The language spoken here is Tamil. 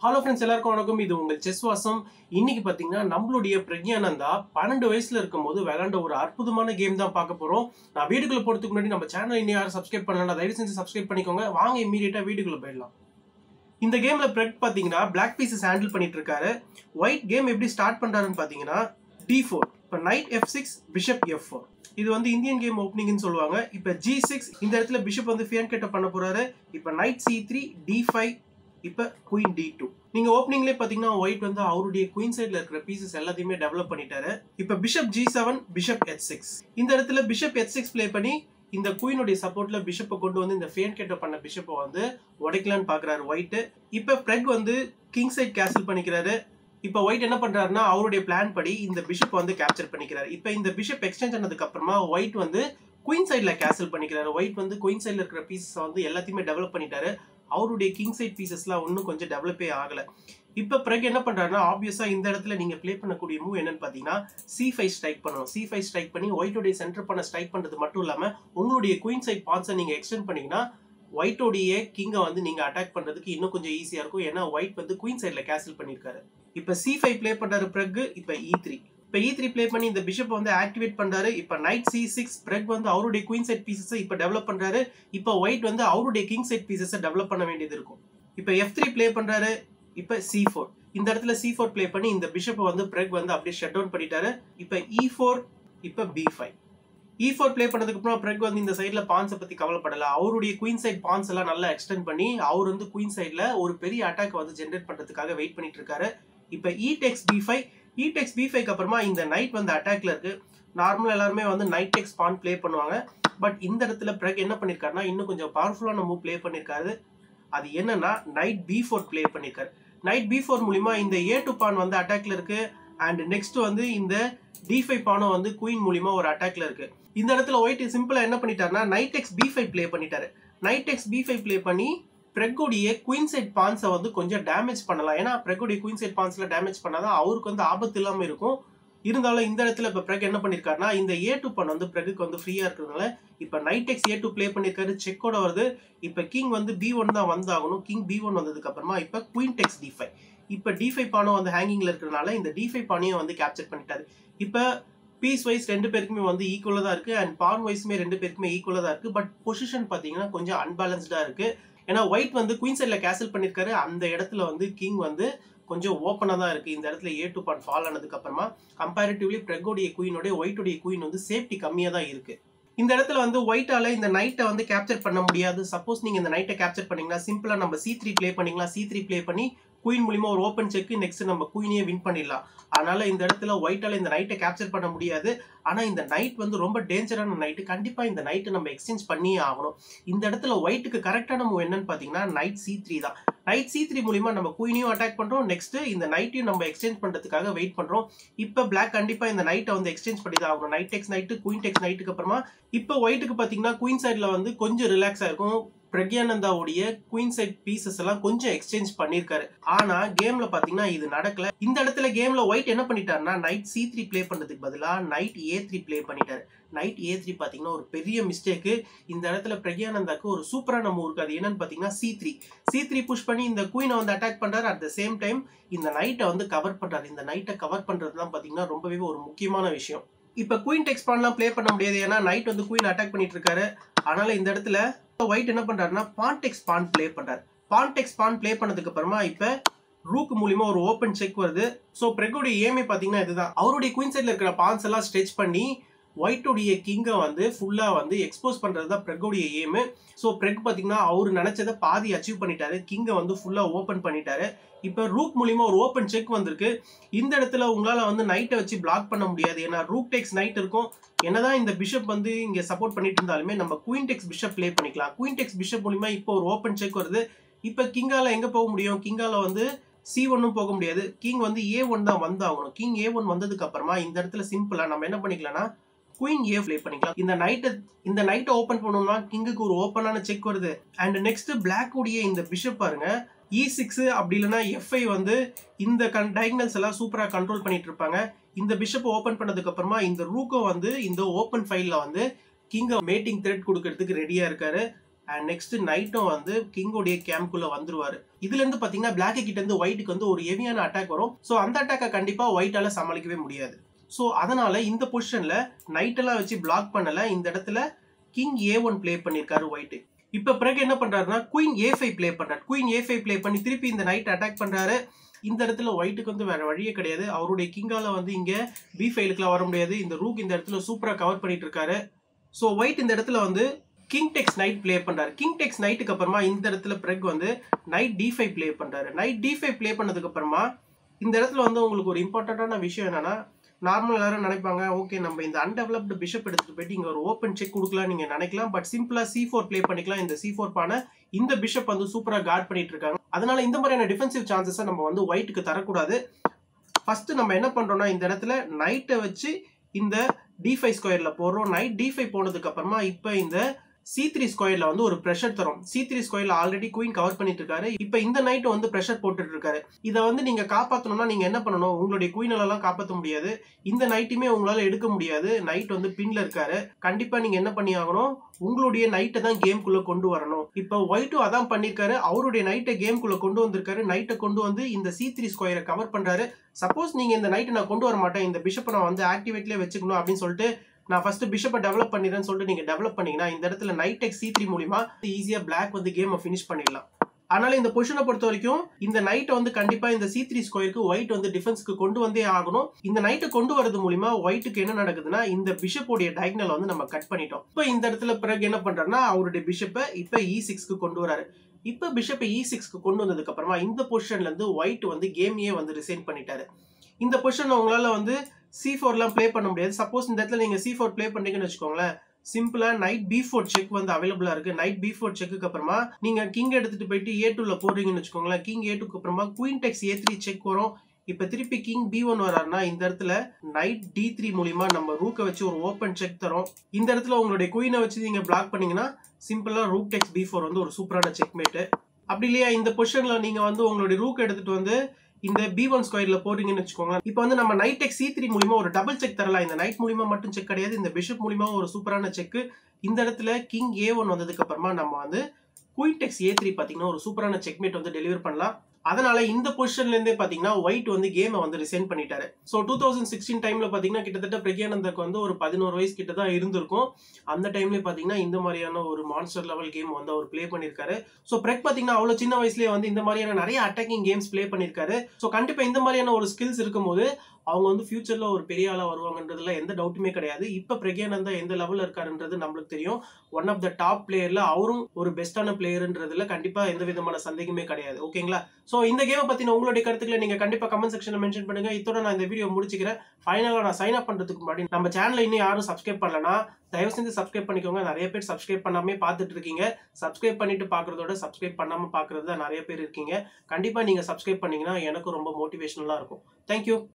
ஹலோ ஃப்ரெண்ட்ஸ் எல்லாருக்கும் வணக்கம் இது உங்கள் செஸ் வாசம் இன்னைக்கு பார்த்தீங்கன்னா நம்மளுடைய பிரக்யானந்தா பன்னெண்டு வயசுல இருக்கும்போது விளையாண்ட ஒரு அற்புதமான கேம் தான் பார்க்க போறோம் நான் வீடுக்குள்ள போறதுக்கு முன்னாடி நம்ம சேனல் இன்னும் யாரும் சப்ஸ்கிரைப் பண்ணலாம் தயவு செஞ்சு சப்ஸ்கிரைப் பண்ணிக்கோங்க வாங்க இமீடியட்டா வீடுக்குள்ள போயிடலாம் இந்த கேம்ல பிரெக் பார்த்தீங்கன்னா பிளாக் பீசஸ் ஹேண்டில் பண்ணிட்டு இருக்காரு ஒயிட் கேம் எப்படி ஸ்டார்ட் பண்றாருன்னு பார்த்தீங்கன்னா டி ஃபோர் இப்போ knight F six bishop F four இது வந்து இந்தியன் கேம் ஓப்பனிங்னு சொல்லுவாங்க இப்போ ஜி சிக்ஸ் இந்த இடத்துல பிஷப் வந்து ஃபியன் கெட்ட பண்ண போறாரு இப்போ knight C three D five இப்போ குயின் டி டூ நீங்க ஓப்பனிங்லேயே பார்த்தீங்கன்னா ஒயிட் வந்து அவருடைய குயின் சைடில் இருக்கிற பீசஸ் எல்லாத்தையுமே டெவலப் பண்ணிட்டாரு இப்போ bishop G seven bishop H six இந்த இடத்துல பிஷப் எச் சிக்ஸ் ப்ளே பண்ணி இந்த குயினுடைய சப்போர்ட்ல பிஷப்பை கொண்டு வந்து இந்த ஃபேன் கேட்ட பண்ண பிஷப்பை வந்து உடைக்கலான்னு பாக்குறாரு ஒயிட் இப்போ பிரெக் வந்து கிங் சைட் கேன்சல் பண்ணிக்கிறாரு இப்போ ஒயிட் என்ன பண்றாருன்னா அவருடைய பிளான் படி இந்த பிஷப் வந்து கேப்சர் பண்ணிக்கிறாரு இப்போ இந்த பிஷப் எக்ஸ்டென்ட் ஆனதுக்கு அப்புறமா ஒயிட் வந்து குயின் சைட்ல கேன்சல் பண்ணிக்கிறாரு ஒயிட் வந்து குயின் சைட்ல இருக்கிற பீசஸ் வந்து எல்லாத்தையுமே டெவலப் பண்ணிட்டாரு அவருடைய கிங் சைட் பீசஸ்லாம் இன்னும் கொஞ்சம் டெவலப்பே ஆகல இப்போ பிறகு என்ன பண்றாருன்னா ஆப்வியஸா இந்த இடத்துல நீங்க ப்ளே பண்ணக்கூடிய மூவ் என்னன்னு பாத்தீங்கன்னா சி ஃபைவ் ஸ்ட்ரைக் பண்ணணும் சி ஃபைவ் ஸ்ட்ரைக் பண்ணி ஒயிட்டோடைய சென்டர் பண்ண ஸ்ட்ரைக் பண்றது மட்டும் இல்லாம உங்களுடைய குயின் சைட் பான்ஸை நீங்க எக்ஸ்டெண்ட் பண்ணீங்கன்னா ஒயிட்டோடைய கிங்கை வந்து நீங்க அட்டாக் பண்றதுக்கு இன்னும் கொஞ்சம் ஈஸியா இருக்கும் ஏன்னா ஒயிட் வந்து குயின் சைட்ல கேன்சல் பண்ணிருக்காரு இப்ப சி ஃபைவ் ப்ளே பண்றாரு பிறகு இப்ப இ த்ரீ இப்ப இ த்ரீ ப்ளே பண்ணி இந்த பிஷப் வந்து ஆக்டிவேட் பண்றாரு இப்ப நைட் சி சிக்ஸ் பிரெக் வந்து அவருடைய குயின் சைட் பீசஸ் இப்ப டெவலப் பண்றாரு இப்ப ஒயிட் வந்து அவருடைய கிங் சைட் பீசஸை டெவலப் பண்ண வேண்டியது இருக்கும் இப்ப எஃப் த்ரீ ப்ளே பண்றாரு இப்ப சி ஃபோர் இந்த இடத்துல சி ஃபோர் ப்ளே பண்ணி இந்த பிஷப்பை வந்து பிரெக் வந்து அப்படியே ஷட் டவுன் பண்ணிட்டாரு இப்ப இ ஃபோர் இப்ப B five E four play பண்ணதுக்கு அப்புறம் பிரெக் வந்து இந்த சைட்ல பான்ஸை பத்தி கவலைப்படல அவருடைய குயின் சைட் பான்ஸ் எல்லாம் நல்லா எக்ஸ்டெண்ட் பண்ணி அவர் வந்து குயின் சைட்ல ஒரு பெரிய அட்டாக் வந்து ஜென்ரேட் பண்றதுக்காக வெயிட் பண்ணிட்டு இருக்காரு இப்ப E takes B five E takes பி ஃபைவ்க்கு அப்புறமா இந்த நைட் வந்து அட்டாக்ல இருக்கு நார்மலா எல்லாருமே வந்து நைட் டெக்ஸ் பான் ப்ளே பண்ணுவாங்க பட் இந்த இடத்துல பிறகு என்ன பண்ணிருக்காருன்னா இன்னும் கொஞ்சம் பவர்ஃபுல்லான மூவ் ப்ளே பண்ணிருக்காரு அது என்னன்னா நைட் பி ஃபோர் ப்ளே பண்ணிருக்காரு நைட் பி ஃபோர் மூலியமா இந்த ஏ டூ பான் வந்து அட்டாக்ல இருக்கு அண்ட் நெக்ஸ்ட் வந்து இந்த டி ஃபைவ் பானும் வந்து குயின் மூலியமா ஒரு அட்டாக்ல இருக்கு இந்த இடத்துல ஒயிட் சிம்பிளா என்ன பண்ணிட்டாருன்னா knight takes B five play பண்ணிட்டாரு knight takes B five play பண்ணி பிரெக்கோடைய குயின் சைட் பான்ஸை வந்து கொஞ்சம் டேமேஜ் பண்ணலாம் ஏன்னா பிரெக்கோடைய குயின் சைட் பான்ஸ்ல டேமேஜ் பண்ணாதான் அவருக்கு வந்து ஆபத்து இல்லாம இருக்கும் இருந்தாலும் இந்த இடத்துல இப்போ பிரெக் என்ன பண்ணிருக்காருன்னா இந்த ஏ டூ பன் வந்து பிரெக்குக்கு வந்து ஃப்ரீயா இருக்கிறதுனால இப்போ knight takes A two play பண்ணிருக்காரு செக்கோட வருது இப்போ கிங் வந்து பி ஒன் தான் வந்தாகணும் கிங் பி ஒன் வந்ததுக்கு அப்புறமா இப்போ குயின் டெக்ஸ் டி ஃபைவ் இப்போ டி ஃபைவ் பானம் வந்து ஹேங்கிங்ல இருக்கிறதுனால இந்த டி ஃபைவ் பானையும் வந்து கேப்சர் பண்ணிட்டாரு இப்போ பீஸ் வைஸ் ரெண்டு பேருக்குமே வந்து ஈக்குவலாக தான் இருக்கு அண்ட் பான் வைஸுமே ரெண்டு பேருக்குமே ஈக்குவலாக தான் இருக்கு பட் பொசிஷன் பார்த்தீங்கன்னா கொஞ்சம் அன்பேலன்ஸ்டா இருக்கு ஏன்னா ஒயிட் வந்து குயின் சைட்ல கேசல் பண்ணிருக்காரு அந்த இடத்துல வந்து கிங் வந்து கொஞ்சம் ஓப்பனாக தான் இருக்கு இந்த இடத்துல ஏ டூ பான் ஃபால் ஆனதுக்கு அப்புறமா கம்பேரிட்டிவ்லி பிரெக்கோடைய குயினோட ஒயிட்டோடைய குயின் வந்து சேஃப்டி கம்மியாக தான் இருக்கு இந்த இடத்துல வந்து ஒயிட்டால இந்த நைட்டை வந்து கேப்சர் பண்ண முடியாது சப்போஸ் நீங்க இந்த நைட்டை கேப்சர் பண்ணீங்கன்னா சிம்பிளா நம்ம சி த்ரீ ப்ளே பண்ணிக்கலாம் சி த்ரீ ப்ளே பண்ணி குயின் மூலியமா ஒரு ஓப்பன் செக் நெக்ஸ்ட் நம்ம குயினையே வின் பண்ணிடலாம் அதனால இந்த இடத்துல ஒயிட்டால இந்த நைட்டை கேப்சர் பண்ண முடியாது ஆனா இந்த நைட் வந்து ரொம்ப டேஞ்சரான நைட்டு கண்டிப்பா இந்த நைட்டை நம்ம எக்ஸ்சேஞ்ச் பண்ணியே ஆகணும் இந்த இடத்துல ஒயிட்டுக்கு கரெக்டான மூவ் என்னன்னு பாத்தீங்கன்னா நைட் சி த்ரீ தான் நைட் சி த்ரீ மூலியமா நம்ம குயினையும் அட்டாக் பண்றோம் நெக்ஸ்ட் இந்த நைட்டையும் நம்ம எக்ஸ்சேஞ்ச் பண்றதுக்காக வெயிட் பண்றோம் இப்ப பிளாக் கண்டிப்பா இந்த நைட்டை வந்து எக்ஸ்சேஞ்ச் பண்ணி தான் ஆகணும் knight takes knight queen takes நைட்டுக்கு அப்புறமா இப்போ ஒயிட்டுக்கு பாத்தீங்கன்னா குயின் சைட்ல வந்து கொஞ்சம் ரிலாக்ஸா இருக்கும் பிரக்யானந்தாவுடைய குயின் சைட் பீசஸ் எல்லாம் கொஞ்சம் எக்ஸ்சேஞ்ச் பண்ணிருக்காரு ஆனா கேம்ல பாத்தீங்கன்னா இது நடக்கல இந்த இடத்துல கேம்ல ஒயிட் என்ன பண்ணிட்டாருன்னா நைட் சி த்ரீ ப்ளே பண்றதுக்கு பதிலா நைட் ஏ த்ரீ ப்ளே பண்ணிட்டாரு நைட் ஏ த்ரீ பாத்தீங்கன்னா ஒரு பெரிய மிஸ்டேக்கு இந்த இடத்துல பிரக்யானந்தாக்கு ஒரு சூப்பரான மூவ் இருக்கு அது என்னன்னு பாத்தீங்கன்னா C three C three push பண்ணி இந்த குயினை வந்து அட்டாக் பண்றாரு அட் த சேம் டைம் இந்த நைட்டை வந்து கவர் பண்றாரு இந்த நைட்டை கவர் பண்றது தான் பாத்தீங்கன்னா ரொம்பவே ஒரு முக்கியமான விஷயம் இப்ப குயின் டெக்ஸ் பான்லாம் ப்ளே பண்ண முடியாது ஏன்னா நைட் வந்து குயின் அட்டாக் பண்ணிட்டு இருக்காரு அதனால இந்த இடத்துல ஒயிட் என்ன பண்றாருன்னா பான்டெக்ஸ் பான் ப்ளே பண்றாரு பான்டெக்ஸ் பான் ப்ளே பண்ணதுக்கு அப்புறமா இப்ப ரூக் மூலியமா ஒரு ஓப்பன் செக் வருது ஸோ பிரெக்கோடைய ஏமே பாத்தீங்கன்னா இதுதான் அவருடைய குயின் சைட்ல இருக்கிற பான்ஸ் எல்லாம் ஸ்ட்ரெச் பண்ணி ஒயிட்டோடைய கிங்கை வந்து ஃபுல்லா வந்து எக்ஸ்போஸ் பண்றது தான் பிரெக்கோடைய ஏமு ஸோ பிரெக் பாத்தீங்கன்னா அவர் நினைச்சதை பாதி அச்சீவ் பண்ணிட்டாரு கிங்கை வந்து ஃபுல்லா ஓப்பன் பண்ணிட்டாரு இப்போ ரூக் மூலியமா ஒரு ஓப்பன் செக் வந்திருக்கு இந்த இடத்துல உங்களால வந்து நைட்டை வச்சு பிளாக் பண்ண முடியாது ஏன்னா ரூக் டெக்ஸ் நைட் இருக்கும் என்னதான் இந்த பிஷப் வந்து இங்க சப்போர்ட் பண்ணிட்டு இருந்தாலுமே நம்ம குயின் டெக்ஸ் பிஷப் ப்ளே பண்ணிக்கலாம் குயின் டெக்ஸ் பிஷப் மூலியமா இப்போ ஒரு ஓப்பன் செக் வருது இப்போ கிங்கால எங்க போக முடியும் கிங்கால வந்து சி ஒன்னும் போக முடியாது கிங் வந்து ஏ ஒன் தான் வந்தாகணும் கிங் ஏ ஒன் வந்ததுக்கு அப்புறமா இந்த இடத்துல சிம்பிளா நம்ம என்ன பண்ணிக்கலாம்னா குயின் ஏ ப்ளே பண்ணிக்கலாம் இந்த நைட்டை இந்த நைட்டை ஓப்பன் பண்ணோம்னா கிங்குக்கு ஒரு ஓப்பனான செக் வருது அண்ட் நெக்ஸ்ட் பிளாக் உடைய இந்த பிஷப் பாருங்க இ சிக்ஸ் அப்படி இல்லைன்னா எஃப்ஐ வந்து இந்த கன் டயக்னல்ஸ் எல்லாம் சூப்பராக கண்ட்ரோல் பண்ணிட்டு இருப்பாங்க இந்த பிஷப் ஓப்பன் பண்ணதுக்கு அப்புறமா இந்த ரூக்கோ வந்து இந்த ஓப்பன் ஃபைல்ல வந்து கிங்க மேட்டிங் த்ரெட் கொடுக்கறதுக்கு ரெடியா இருக்காரு அண்ட் நெக்ஸ்ட் நைட்டும் வந்து கிங்கோடைய கேம்ப்குள்ள வந்துருவாரு இதுல இருந்து பாத்தீங்கன்னா பிளாக் கிட்ட இருந்து ஒயிட்டுக்கு வந்து ஒரு ஹெவியான அட்டாக் வரும் ஸோ அந்த அட்டாக்கை கண்டிப்பா ஒயிட்டால சமாளிக்கவே முடியாது ஸோ அதனால இந்த பொசிஷன்ல நைட்டெல்லாம் வச்சு பிளாக் பண்ணல இந்த இடத்துல கிங் ஏ ஒன் பிளே பண்ணியிருக்காரு ஒயிட்டு இப்போ பிறகு என்ன பண்றாருன்னா குயின் ஏ ஃபைவ் பிளே பண்றாரு குயின் ஏ ஃபைவ் பிளே பண்ணி திருப்பி இந்த நைட் அட்டாக் பண்றாரு இந்த இடத்துல ஒயிட்டுக்கு வந்து வேற வழியே கிடையாது அவருடைய கிங்கால வந்து இங்க பி ஃபைலுக்குலாம் வர முடியாது இந்த ரூக் இந்த இடத்துல சூப்பரா கவர் பண்ணிட்டு இருக்காரு ஸோ ஒயிட் இந்த இடத்துல வந்து கிங் டெக்ஸ் நைட் ப்ளே பண்றாரு கிங் டெக்ஸ் நைட்டுக்கு அப்புறமா இந்த இடத்துல பிறகு வந்து நைட் டி ஃபைவ் ப்ளே பண்றாரு நைட் டி ஃபைவ் ப்ளே பண்ணதுக்கு அப்புறமா இந்த இடத்துல வந்து உங்களுக்கு ஒரு இம்பார்ட்டண்ட்டான விஷயம் என்னன்னா நார்மல் எல்லாரும் நினைப்பாங்க ஓகே நம்ம இந்த அன்டெவலப்டு பிஷப் எடுத்துட்டு போயிட்டு இங்க ஒரு ஓப்பன் செக் கொடுக்கலாம் நீங்க நினைக்கலாம் பட் சிம்பிளா சி ஃபோர் ப்ளே பண்ணிக்கலாம் இந்த சி ஃபோர் பான இந்த பிஷப் வந்து சூப்பரா கார்ட் பண்ணிட்டு இருக்காங்க அதனால இந்த மாதிரியான டிஃபென்சிவ் சான்சஸை நம்ம வந்து ஒயிட்டுக்கு தரக்கூடாது ஃபர்ஸ்ட் நம்ம என்ன பண்றோம்னா இந்த இடத்துல நைட்டை வச்சு இந்த டி ஃபைவ் ஸ்கொயர்ல போடுறோம் நைட் டி ஃபைவ் போனதுக்கு அப்புறமா இப்போ இந்த சி த்ரீ ஸ்கொயர்ல வந்து ஒரு ப்ரெஷர் தரும் சி த்ரீ ஸ்கொயர்ல ஆல்ரெடி குயின் கவர் பண்ணிட்டு இருக்காரு இப்போ இந்த நைட் வந்து ப்ரெஷர் போட்டுட்டு இருக்காரு இதை வந்து நீங்க காப்பாற்றணும்னா நீங்க என்ன பண்ணணும் உங்களுடைய குயினெல்லாம் காப்பாற்ற முடியாது இந்த நைட்டுமே உங்களால எடுக்க முடியாது நைட் வந்து பின்ல இருக்காரு கண்டிப்பா நீங்க என்ன பண்ணி ஆகணும் உங்களுடைய நைட்டை தான் கேம்குள்ள கொண்டு வரணும் இப்போ ஒயிட்டும் அதான் பண்ணிருக்காரு அவருடைய நைட்டை கேம்குள்ள கொண்டு வந்திருக்காரு நைட்டை கொண்டு வந்து இந்த சி த்ரீ ஸ்கொயரை கவர் பண்றாரு சப்போஸ் நீங்க இந்த நைட்டை நான் கொண்டு வர மாட்டேன் இந்த பிஷப்பை நான் வந்து ஆக்டிவேட்லேயே வச்சுக்கணும் அப்படின்னு சொல்லிட்டு நான் ஃபர்ஸ்ட் பிஷப்பை டெவலப் பண்ணிடுறேன்னு சொல்லிட்டு நீங்க டெவலப் பண்ணீங்கன்னா இந்த இடத்துல நைட் டெக் சி த்ரீ மூலியமா ஈஸியா பிளாக் வந்து கேமை ஃபினிஷ் பண்ணிடலாம் அதனால இந்த பொசிஷனை பொறுத்த வரைக்கும் இந்த நைட்டை வந்து கண்டிப்பா இந்த சி த்ரீ ஸ்கொயருக்கு ஒயிட் வந்து டிஃபென்ஸ்க்கு கொண்டு வந்தே ஆகணும் இந்த நைட்டை கொண்டு வரது மூலியமா ஒயிட்டுக்கு என்ன நடக்குதுன்னா இந்த பிஷப்போடைய டயக்னல் வந்து நம்ம கட் பண்ணிட்டோம் இப்போ இந்த இடத்துல பிறகு என்ன பண்றாருன்னா அவருடைய பிஷப்பை இப்போ இ சிக்ஸ்க்கு கொண்டு வராரு இப்போ பிஷப்பை இ சிக்ஸ்க்கு கொண்டு வந்ததுக்கு அப்புறமா இந்த பொசிஷன்ல இருந்து ஒயிட் வந்து கேமையே வந்து ரிசைன் பண்ணிட்டாரு இந்த பொசிஷன் உங்களால வந்து சி ஃபோர்லாம் ப்ளே பண்ண முடியாது சப்போஸ் இந்த இடத்துல நீங்கள் சி ஃபோர் ப்ளே பண்ணீங்கன்னு வச்சுக்கோங்களேன் சிம்பிளா நைட் பி ஃபோர் செக் வந்து அவைலபிளா இருக்கு நைட் பி ஃபோர் செக்கு அப்புறமா நீங்க கிங் எடுத்துட்டு போயிட்டு ஏ டூல போடுறீங்கன்னு வச்சுக்கோங்களேன் கிங் ஏ டூக்கு அப்புறமா queen takes A three check வரும் இப்ப திருப்பி கிங் பி ஒன் வராருன்னா இந்த இடத்துல நைட் டி த்ரீ மூலியமா நம்ம ரூக்கை வச்சு ஒரு ஓப்பன் செக் தரும் இந்த இடத்துல உங்களுடைய குயினை வச்சு நீங்க பிளாக் பண்ணீங்கன்னா சிம்பிளா ரூக் டெக்ஸ் பி ஃபோர் வந்து ஒரு சூப்பரான செக்மேட் அப்படி இல்லையா இந்த பொசிஷன்ல நீங்க வந்து உங்களுடைய ரூக் எடுத்துட்டு வந்து இந்த பி ஒன் ஸ்கொயர்ல போறீங்கன்னு வச்சுக்கோங்க இப்போ வந்து நம்ம நைட் டெக் சி த்ரீ மூலியமா ஒரு டபுள் செக் தரலாம் இந்த நைட் மூலியமா மட்டும் செக் கிடையாது இந்த பிஷப் மூலியமா ஒரு சூப்பரான செக் இந்த இடத்துல கிங் ஏ ஒன் வந்ததுக்கு அப்புறமா நம்ம வந்து குயின் டெக்ஸ் ஏ த்ரீ பார்த்தீங்கன்னா ஒரு சூப்பரான செக்மேட் வந்து டெலிவர் பண்ணலாம் அதனால இந்த பொசிஷன்ல இருந்தே பாத்தீங்கன்னா ஒயிட் வந்து கேமை வந்து ரிசைன் பண்ணிட்டாரு ஸோ டூ தௌசண்ட் சிக்ஸ்டீன் டைம்ல பாத்தீங்கன்னா கிட்டத்தட்ட பிரக்யானந்தருக்கு வந்து ஒரு பதினோரு வயசு கிட்ட தான் இருந்திருக்கும் அந்த டைம்ல பாத்தீங்கன்னா இந்த மாதிரியான ஒரு மான்ஸ்டர் லெவல் கேம் வந்து அவர் ப்ளே பண்ணிருக்காரு ஸோ பிரெக் பாத்தீங்கன்னா அவ்வளவு சின்ன வயசுலயே வந்து இந்த மாதிரியான நிறைய அட்டாக்கிங் கேம்ஸ் ப்ளே பண்ணிருக்காரு ஸோ கண்டிப்பா இந்த மாதிரியான ஒரு ஸ்கில்ஸ் இருக்கும்போது அவங்க வந்து ஃபியூச்சர்ல ஒரு பெரிய ஆளா வருவாங்கன்றதுல எந்த டவுட்டுமே கிடையாது இப்ப பிரக்யானந்தா எந்த லெவல்ல இருக்காருன்றது நம்மளுக்கு தெரியும் ஒன் ஆஃப் த டாப் பிளேயர்ல அவரும் ஒரு பெஸ்டான பிளேயர்ன்றதுல கண்டிப்பா எந்த விதமான சந்தேகமே கிடையாது ஓகேங்களா சோ இந்த கேமை பத்தின உங்களுடைய கருத்துக்களை நீங்க கண்டிப்பா கமெண்ட் செக்ஷன்ல மென்ஷன் பண்ணுங்க இதோட நான் இந்த வீடியோ முடிச்சுக்கிறேன் ஃபைனலா நான் சைன் அப் பண்றதுக்கு முன்னாடி நம்ம சேனலை இன்னும் யாரும் சப்ஸ்கிரைப் பண்ணலனா தயவு செஞ்சு சப்ஸ்கிரைப் பண்ணிக்கோங்க நிறைய பேர் சப்ஸ்கிரைப் பண்ணாமே பார்த்துட்டு இருக்கீங்க சப்ஸ்கிரைப் பண்ணிட்டு பாக்குறதோட சப்ஸ்கிரைப் பண்ணாம பாக்குறது தான் நிறைய பேர் இருக்கீங்க கண்டிப்பா நீங்க சப்ஸ்கிரைப் பண்ணீங்கன்னா எனக்கும் ரொம்ப மோட்டிவேஷனலா இருக்கும் தேங்க்யூ